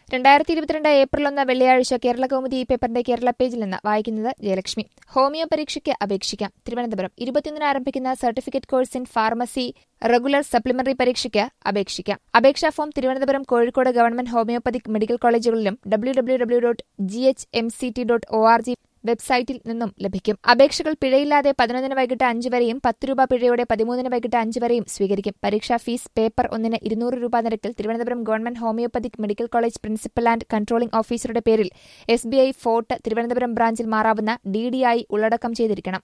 രണ്ടായിരത്തി ഇരുപത്തിരണ്ട് ഏപ്രിൽ ഒന്ന് വെള്ളിയാഴ്ച കേരള കൗമുദി ഈ പേപ്പറിന്റെ കേരള പേജിൽ നിന്ന് വായിക്കുന്നത് ജയലക്ഷ്മി ഹോമിയോ പരീക്ഷയ്ക്ക് അപേക്ഷിക്കാം തിരുവനന്തപുരം ഇരുപത്തിയൊന്നിന് ആരംഭിക്കുന്ന certificate course in pharmacy regular supplementary പരീക്ഷയ്ക്ക് അപേക്ഷിക്കാം അപേക്ഷാ form Thiruvananthapuram Kozhikode government homoeopathic medical കോളേജുകളിലും W W W dot G H M C T dot O R G വെബ്സൈറ്റിൽ നിന്നും ലഭിക്കും അപേക്ഷകൾ പിഴയില്ലാതെ പതിനൊന്നിന് വൈകിട്ട് അഞ്ച് വരെയും പത്ത് രൂപ പിഴയോടെ പതിമൂന്നിന് വൈകിട്ട് അഞ്ച് വരെയും സ്വീകരിക്കും പരീക്ഷാ ഫീസ് പേപ്പർ ഒന്നിന് ഇരുന്നൂറ് രൂപ നിരക്കിൽ Thiruvananthapuram government homoeopathic medical college principal and controlling ഓഫീസറുടെ പേരിൽ S B I fort Thiruvananthapuram ബ്രാഞ്ചിൽ മാറാവുന്ന ഡി ഡി ആയി ഉള്ളടക്കം ചെയ്തിരിക്കണം